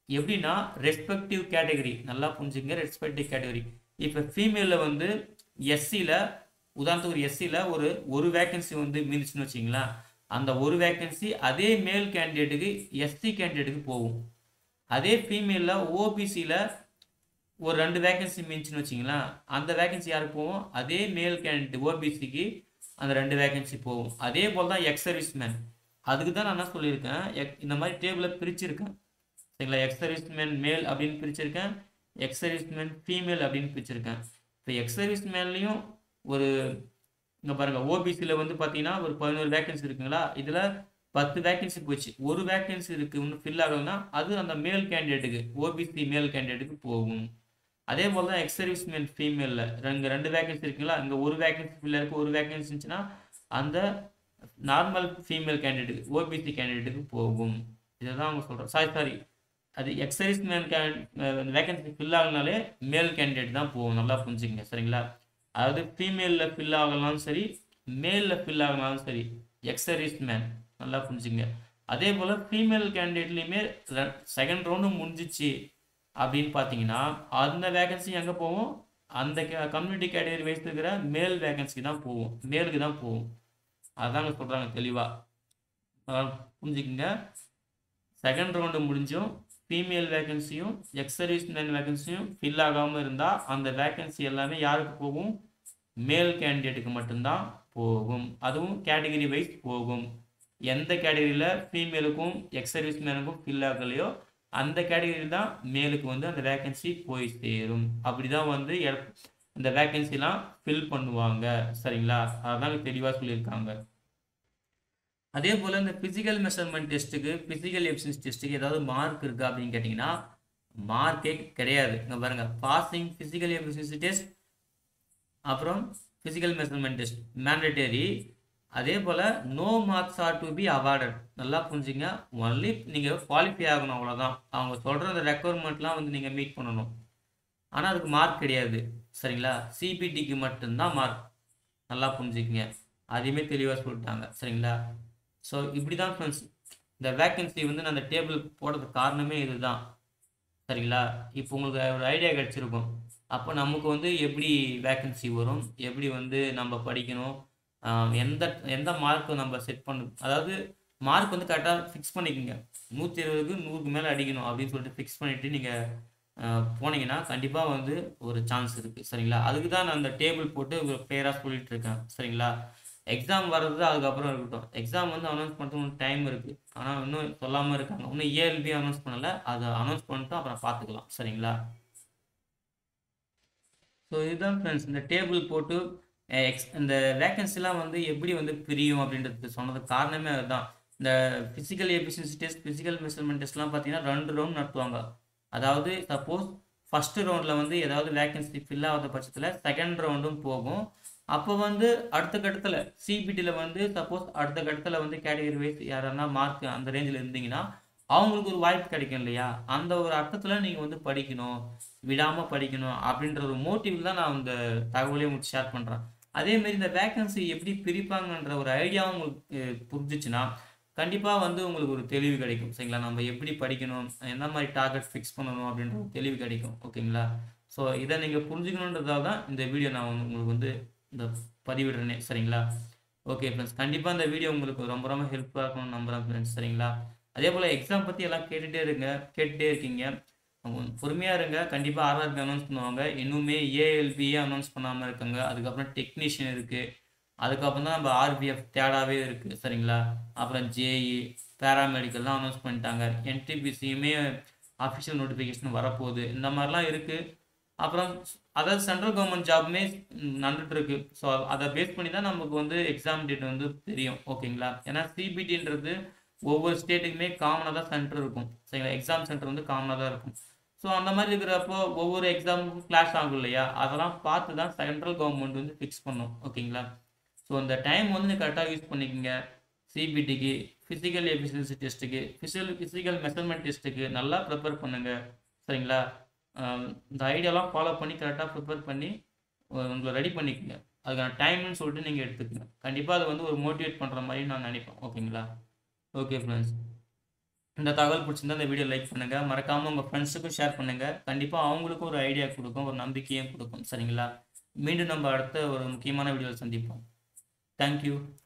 எப்படின்னா ரெஸ்பெக்டிவ் கேட்டகரி நல்லா புரிஞ்சுங்க ரெஸ்பெக்டிவ் கேட்டகரி இப்போ ஃபீமேலில் வந்து எஸ்சியில் உதாரணத்துக்கு ஒரு எஸ்சியில் ஒரு ஒரு வேக்கன்சி வந்து மீந்துச்சுன்னு வச்சிங்களேன் அந்த ஒரு வேக்கன்சி அதே மேல் கேண்டிடேட்டுக்கு எஸ்சி கேண்டிடேட்டுக்கு போகும் அதே ஃபீமேலில் ஓபிசியில் ஒரு ரெண்டு வேகன்சி மீந்துச்சுன்னு வச்சிங்களேன் அந்த வேகன்சி யாருக்கு போகும் அதே மேல் கேண்டிடேட் ஓபிசிக்கு அந்த ரெண்டு வேகன்சி போகும் அதே போல் தான் எக்ஸ் சர்வீஸ் மேன் அதுக்கு தான் நான் என்ன சொல்லியிருக்கேன் எக் இந்த மாதிரி டேபிளை பிரிச்சிருக்கேன் சரிங்களா எக்ஸ் சர்வீஸ் மேன் மேல் அப்படின்னு பிரிச்சிருக்கேன் எக்ஸ் சர்வீஸ் மேன் ஃபீமேல் அப்படின்னு பிரிச்சிருக்கேன் இப்போ எக்ஸ் சர்வீஸ் மேன்லேயும் ஒரு இங்கே பாருங்கள் ஓபிசியில் வந்து பார்த்தீங்கன்னா ஒரு பதினோரு வேகன்சி இருக்குங்களா இதில் பத்து வேகன்சி போச்சு ஒரு வேகன்சி இருக்கு இன்னும் ஃபில் ஆகலைன்னா அது அந்த மேல் கேண்டிடேட்டுக்கு ஓபிசி மேல் கேண்டிடேட்டுக்கு போகும் அதே போல் தான் எக்ஸ் சர்வீஸ் மேன் ஃபீமேலில் ரெண்டு ரெண்டு வேகன்சி இருக்குங்களா இங்கே ஒரு வேகன்சி ஃபில் இருக்குது ஒரு வேகன்சி இருந்துச்சுன்னா அந்த நார்மல் ஃபீமேல் கேண்டிடேட் ஓபிசி கேண்டிடேட்டுக்கு போகும் இதை தான் அவங்க சொல்கிறோம் சாரி சாரி அது எக்ஸ் சர்வீஸ் மேன் கேன் வேகன்சி ஃபில் ஆகனாலே மேல் கேண்டிடேட் தான் போகும் நல்லா புரிஞ்சுக்கங்க சரிங்களா அதாவது ஃபீமேலில் ஃபில் ஆகலாம் சரி மேலில் ஃபில் ஆகலாம் சரி எக்ஸ் சர்வீஸ் மேன் நல்லா புரிஞ்சுங்க அதே போல் ஃபீமேல் கேண்டிடேட்லேயுமே செகண்ட் ரவுண்டு முடிஞ்சிச்சு அப்படின்னு பார்த்தீங்கன்னா அந்த வேகன்சி எங்கே போகும் அந்த கம்யூனிட்டி கேட்டகரி வைஸ் இருக்கிற மேல் வேகன்சிக்கு தான் போகும் மேலுக்கு தான் போகும் அதாங்க சொல்கிறாங்க தெளிவாக புரிஞ்சுக்குங்க செகண்ட் ரவுண்டு முடிஞ்சும் ஃபீமேல் வேகன்சியும் எக்ஸ் சர்வீஸ் மேன் வேகன்சியும் ஃபில் ஆகாமல் இருந்தால் அந்த வேகன்சி எல்லாமே யாருக்கு போகும் மேல் கேண்டிடேட்டுக்கு மட்டும்தான் போகும் அதுவும் கேட்டகரி வைஸ் போகும் எந்த கேட்டகரியில் ஃபீமேலுக்கும் எக்ஸ் சர்வீஸ் மேனுக்கும் ஃபில் ஆகலையோ அந்த கேட்டகரியில் தான் மேலுக்கு வந்து அந்த வேகன்சி போய் சேரும் அப்படி தான் வந்து இந்த வேகன்சிலாம் ஃபில் பண்ணுவாங்க சரிங்களா அதான் தெளிவாக சொல்லியிருக்காங்க அதே போல் இந்த ஃபிசிக்கல் மெஷர்மெண்ட் டெஸ்ட்டுக்கு ஃபிசிக்கல் எஃபிஷியன்சி டெஸ்ட்டுக்கு ஏதாவது மார்க் இருக்கா அப்படின்னு கேட்டிங்கன்னா மார்க்கே கிடையாது இங்கே பாருங்கள் பாசிங் ஃபிசிக்கல் எஃபிஷியன்சி டெஸ்ட் அப்புறம் ஃபிசிக்கல் மெஷர்மெண்ட் டெஸ்ட் மேண்டேட்டரி அதே போல் no marks are to be awarded நல்லா புரிஞ்சுங்க ஒன்லி நீங்கள் குவாலிஃபை ஆகணும் அவ்வளோதான் அவங்க சொல்கிற அந்த ரெக்குவயர்மெண்ட்லாம் வந்து நீங்கள் மீட் பண்ணணும் ஆனால் அதுக்கு மார்க் கிடையாது சரிங்களா சிபிடிக்கு மட்டும்தான் மார்க் நல்லா புரிஞ்சுக்கங்க அதையுமே தெளிவாக சொல்லிட்டாங்க சரிங்களா ஸோ இப்படி தான் ஃப்ரெண்ட்ஸ் இந்த வேக்கன்சி வந்து நான் அந்த டேபிள் போடுறதுக்கு காரணமே இதுதான் சரிங்களா இப்போ உங்களுக்கு ஒரு ஐடியா கிடச்சிருக்கும் அப்போ நமக்கு வந்து எப்படி வேக்கன்சி வரும் எப்படி வந்து நம்ம படிக்கணும் எந்த எந்த மார்க்கு நம்ம செட் பண்ண அதாவது மார்க் வந்து கரெக்டாக ஃபிக்ஸ் பண்ணிக்கோங்க நூற்றி இருபதுக்கு நூறுக்கு மேலே அடிக்கணும் அப்படின்னு சொல்லிட்டு ஃபிக்ஸ் பண்ணிவிட்டு நீங்கள் போனீங்கன்னா கண்டிப்பாக வந்து ஒரு சான்ஸ் இருக்குது சரிங்களா அதுக்கு தான் நான் அந்த டேபிள் போட்டு ஒரு பேராக சொல்லிட்டு இருக்கேன் சரிங்களா எக்ஸாம் வர்றது அதுக்கப்புறம் இருக்கட்டும் எக்ஸாம் வந்து அனௌன்ஸ் பண்ணுறதுக்கு டைம் இருக்குது ஆனால் இன்னும் சொல்லாமல் இருக்காங்க இன்னும் ஏஎல்பி அனௌன்ஸ் பண்ணலை அதை அனௌன்ஸ் பண்ணிட்டு அப்புறம் பார்த்துக்கலாம் சரிங்களா ஸோ இதுதான் ஃப்ரெண்ட்ஸ் இந்த டேபிள் போட்டு எக்ஸ் இந்த வேக்கன்சிலாம் வந்து எப்படி வந்து பிரியும் அப்படின்றது சொன்னதுக்கு காரணமே அதுதான் இந்த physical efficiency test physical measurement டெஸ்ட்லாம் பார்த்தீங்கன்னா ரெண்டு ரவுண்ட் நடத்துவாங்க அதாவது சப்போஸ் ஃபஸ்ட்டு ரவுண்டில் வந்து ஏதாவது வேக்கன்சி ஃபில் ஆகாத பட்சத்தில் செகண்ட் ரவுண்டும் போகும் அப்போ வந்து அடுத்த கட்டத்தில் சிபிடியில் வந்து சப்போஸ் அடுத்த கட்டத்தில் வந்து கேட்டகரி வைஸ் யாரன்னா மார்க் அந்த ரேஞ்சில் இருந்தீங்கன்னா அவங்களுக்கு ஒரு வாய்ப்பு கிடைக்கும் இல்லையா அந்த ஒரு அர்த்தத்தில் நீங்கள் வந்து படிக்கணும் விடாமல் படிக்கணும் அப்படின்ற ஒரு மோட்டிவ் தான் நான் இந்த தகவலையும் உங்களுக்கு ஷேர் பண்ணுறேன் அதேமாரி இந்த வேக்கன்சி எப்படி பிரிப்பாங்கன்ற ஒரு ஐடியாவும் உங்களுக்கு புரிஞ்சிச்சுன்னா கண்டிப்பாக வந்து உங்களுக்கு ஒரு தெளிவு கிடைக்கும் சரிங்களா நம்ம எப்படி படிக்கணும் எந்த மாதிரி டார்கெட் ஃபிக்ஸ் பண்ணணும் அப்படின்ற ஒரு தெளிவு கிடைக்கும் ஓகேங்களா ஸோ இதை நீங்கள் புரிஞ்சுக்கணுன்றதால தான் இந்த வீடியோ நான் உங்களுக்கு வந்து இந்த பதிவிடுறேனே சரிங்களா ஓகே ஃப்ரெண்ட்ஸ் கண்டிப்பாக இந்த வீடியோ உங்களுக்கு ரொம்ப ரொம்ப ஹெல்ப்ஃபுல்லாக இருக்கணும்னு நம்புகிறேன் ஃப்ரெண்ட்ஸ் சரிங்களா அதே போல் எக்ஸாம் பற்றி எல்லாம் கேட்டுகிட்டே இருங்க கேட்டுகிட்டே இருக்கீங்க பொறுமையாக இருங்க கண்டிப்பாக ஆர்ஆர்பி அனௌன்ஸ் பண்ணுவாங்க இன்னுமே ஏஎல்பியே அனௌன்ஸ் பண்ணாமல் இருக்காங்க அதுக்கப்புறம் டெக்னீஷியன் இருக்குது அதுக்கப்புறம் தான் நம்ம ஆர்பிஎஃப் தேடாவே இருக்குது சரிங்களா அப்புறம் ஜேஇ பேராமெடிக்கல்லாம் அனௌன்ஸ் பண்ணிட்டாங்க என்டிபிசியுமே அஃபிஷியல் நோட்டிஃபிகேஷன் வரப்போகுது இந்த மாதிரிலாம் இருக்குது அப்புறம் அதாவது சென்ட்ரல் கவர்மெண்ட் ஜாப்மே நடந்துட்டு இருக்கு ஸோ அதை பேஸ் பண்ணி தான் நமக்கு வந்து எக்ஸாம் டேட் வந்து தெரியும் ஓகேங்களா ஏன்னா சிபிடின்றது ஒவ்வொரு ஸ்டேட்டுக்குமே காமனாக தான் சென்டர் இருக்கும் சரிங்களா எக்ஸாம் சென்டர் வந்து காமனாக தான் இருக்கும் ஸோ அந்த மாதிரி இருக்கிறப்போ ஒவ்வொரு எக்ஸாமுக்கும் கிளாஸ் ஆகும் இல்லையா அதெல்லாம் பார்த்து தான் சென்ட்ரல் கவர்மெண்ட் வந்து ஃபிக்ஸ் பண்ணும் ஓகேங்களா ஸோ அந்த டைம் வந்து நீங்கள் கரெக்டாக யூஸ் பண்ணிக்கோங்க சிபிடிக்கு ஃபிசிக்கல் எஃபிஷியன்சி டெஸ்ட்டுக்கு ஃபிசிக்கல் ஃபிசிக்கல் மெஷர்மெண்ட் டெஸ்ட்டுக்கு நல்லா ப்ரிப்பேர் பண்ணுங்கள் சரிங்களா இந்த ஐடியாலாம் ஃபாலோ பண்ணி கரெக்டாக ப்ரிப்பேர் பண்ணி உங்களை ரெடி பண்ணிக்கோங்க அதுக்கான டைம்னு சொல்லிட்டு நீங்கள் எடுத்துக்கங்க கண்டிப்பாக அது வந்து ஒரு மோட்டிவேட் பண்ணுற மாதிரி நான் நினைப்பேன் ஓகேங்களா ஓகே ஃப்ரெண்ட்ஸ் இந்த தகவல் பிடிச்சிருந்தா இந்த வீடியோ லைக் பண்ணுங்கள் மறக்காமல் உங்கள் ஃப்ரெண்ட்ஸுக்கும் ஷேர் பண்ணுங்கள் கண்டிப்பாக அவங்களுக்கும் ஒரு ஐடியா கொடுக்கும் ஒரு நம்பிக்கையும் கொடுக்கும் சரிங்களா மீண்டும் நம்ம அடுத்த ஒரு முக்கியமான வீடியோவில் சந்திப்போம் தேங்க்யூ